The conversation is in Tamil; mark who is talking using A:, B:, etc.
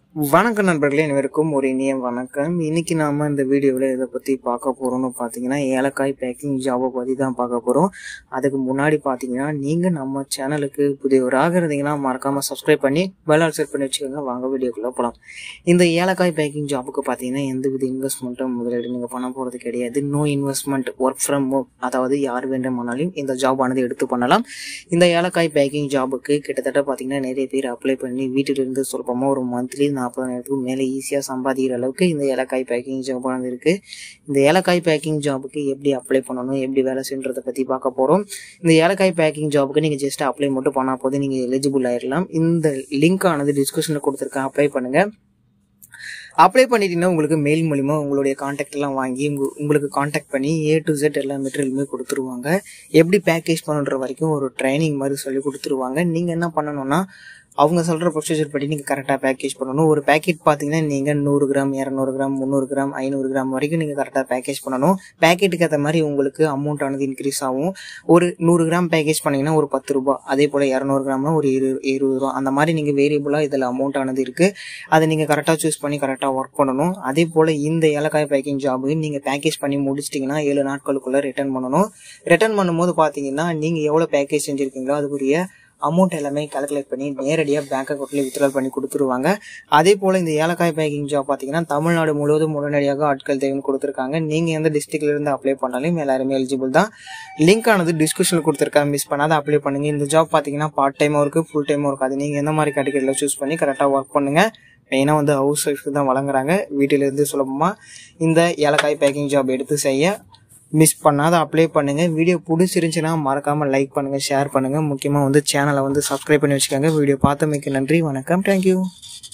A: வணக்கம் நண்பர்களே அனைவருக்கும் ஒரு இனிய வணக்கம் இன்னைக்கு நாம இந்த வீடியோவில் இதை பற்றி பார்க்க போகிறோம்னு பார்த்தீங்கன்னா ஏலக்காய் பேக்கிங் ஜாபை பற்றி தான் பார்க்க போகிறோம் அதுக்கு முன்னாடி பார்த்தீங்கன்னா நீங்கள் நம்ம சேனலுக்கு புதியவராக இருந்தீங்கன்னா மறக்காமல் சப்ஸ்கிரைப் பண்ணி பெல் ஆல் செட் பண்ணி வச்சுக்கோங்க வாங்க வீடியோக்குள்ளே போகலாம் இந்த ஏலக்காய் பேக்கிங் ஜாபுக்கு பார்த்தீங்கன்னா எந்த வித இன்வெஸ்ட்மெண்ட்டும் முதலீடு நீங்கள் பண்ண போகிறது கிடையாது no investment work from home அதாவது யார் வேண்டுமானாலும் இந்த ஜாப் ஆனது எடுத்து பண்ணலாம் இந்த ஏலக்காய் பேக்கிங் ஜாபுக்கு கிட்டத்தட்ட பார்த்தீங்கன்னா நிறைய பேர் அப்ளை பண்ணி வீட்டிலிருந்து சுலபமாக ஒரு மந்த்லி நாற்பதாயிரத்துக்கு மேலே ஈஸியாக சம்பாதிக்கிற அளவுக்கு இந்த ஏலக்காய் பேக்கிங் ஜாப் ஆனது இருக்குது இந்த ஏலக்காய் பேக்கிங் ஜாபுக்கு எப்படி அப்ளை பண்ணணும் எப்படி வேலை செய்யறதை பற்றி பார்க்க போகிறோம் இந்த ஏலக்காய் பேக்கிங் ஜாபுக்கு நீங்கள் ஜஸ்ட் அப்ளை மட்டும் பண்ணால் போது நீங்கள் எலிஜிபிள் ஆயிடலாம் இந்த லிங்க் ஆனது டிஸ்கிரிப்ஷனில் கொடுத்துருக்கேன் அப்ளை பண்ணுங்கள் அப்ளை பண்ணிட்டீங்கன்னா உங்களுக்கு மெயில் மூலிமா உங்களுடைய காண்டாக்ட் எல்லாம் வாங்கி உங்க- உங்களுக்கு காண்டாக்ட் பண்ணி ஏ டு Z எல்லா மெட்டீரியலுமே கொடுத்துருவாங்க எப்படி பேக்கேஜ் பண்ணுற வரைக்கும் ஒரு ட்ரைனிங் மாதிரி சொல்லி கொடுத்துருவாங்க நீங்கள் என்ன பண்ணணும்னா அவங்க சொல்கிற ப்ரொசீஜர் படி நீங்கள் கரெக்டாக பேக்கேஜ் பண்ணணும் ஒரு பேக்கெட் பார்த்தீங்கன்னா நீங்கள் நூறு கிராம் இரநூறு கிராம் முந்நூறு கிராம் ஐநூறு கிராம் வரைக்கும் நீங்கள் கரெக்டாக பேக்கேஜ் பண்ணணும் பேக்கெட்டுக்கு ஏற்ற மாதிரி உங்களுக்கு அமௌண்ட் ஆனது இன்க்ரீஸ் ஆகும் ஒரு நூறு கிராம் பேக்கேஜ் பண்ணீங்கன்னா ஒரு பத்து ரூபா அதே போல் இரநூறு கிராம்னா ஒரு இரு இருபது ரூபா அந்த மாதிரி நீங்கள் வேரியபிளாக இதில் அமௌண்ட் ஆனது இருக்குது அதை நீங்கள் கரெக்டாக சூஸ் பண்ணி கரெக்டாக ஒர்க் பண்ணணும் அதே போல் இந்த ஏலக்காய் பேக்கிங் ஜாபு நீங்கள் பேக்கேஜ் பண்ணி முடிச்சிட்டிங்கன்னா ஏழு நாட்களுக்குள்ளே ரிட்டர்ன் பண்ணணும் ரிட்டர்ன் பண்ணும்போது பார்த்தீங்கன்னா நீங்கள் எவ்வளோ பேக்கேஜ் செஞ்சுருக்கீங்களோ அதுக்குரிய அமௌண்ட் எல்லாமே கால்குலேட் பண்ணி நேரடியாக பேங்க் அக்கௌண்ட்ல வித்ட்ரால் பண்ணி கொடுத்துருவாங்க அதே போல் இந்த ஏலக்காய் பேக்கிங் ஜாப் பார்த்தீங்கன்னா தமிழ்நாடு முழுவதும் உடனடியாக ஆட்கள் தேவைன்னு கொடுத்துருக்காங்க நீங்கள் எந்த டிஸ்ட்ரிக்ட்ல இருந்து அப்ளை பண்ணாலும் எல்லாருமே எலிஜிபிள் தான் லிங்க் ஆனது டிஸ்கிரிப்ஷனில் கொடுத்துருக்காங்க மிஸ் பண்ணாத அப்ளை பண்ணுங்க இந்த ஜாப் பார்த்தீங்கன்னா பார்ட் டைமும் இருக்குது ஃபுல் டைமும் இருக்குது அது நீங்கள் எந்த மாதிரி கேட்டகரியில் சூஸ் பண்ணி கரெக்டாக ஒர்க் பண்ணுங்க மெயினாக வந்து ஹவுஸ் ஒய்ஃப்க்கு தான் வழங்குறாங்க வீட்டிலிருந்து சுலபமாக இந்த ஏலக்காய் பேக்கிங் ஜாப் எடுத்து செய்ய மிஸ் பண்ணாத அப்ளை பண்ணுங்க வீடியோ பிடிச்சிருந்துச்சுன்னா மறக்காம லைக் பண்ணுங்க ஷேர் பண்ணுங்க முக்கியமாக வந்து சேனலை வந்து சப்ஸ்கிரைப் பண்ணி வச்சுக்கோங்க வீடியோ பார்த்தமைக்கு நன்றி வணக்கம் தேங்க்யூ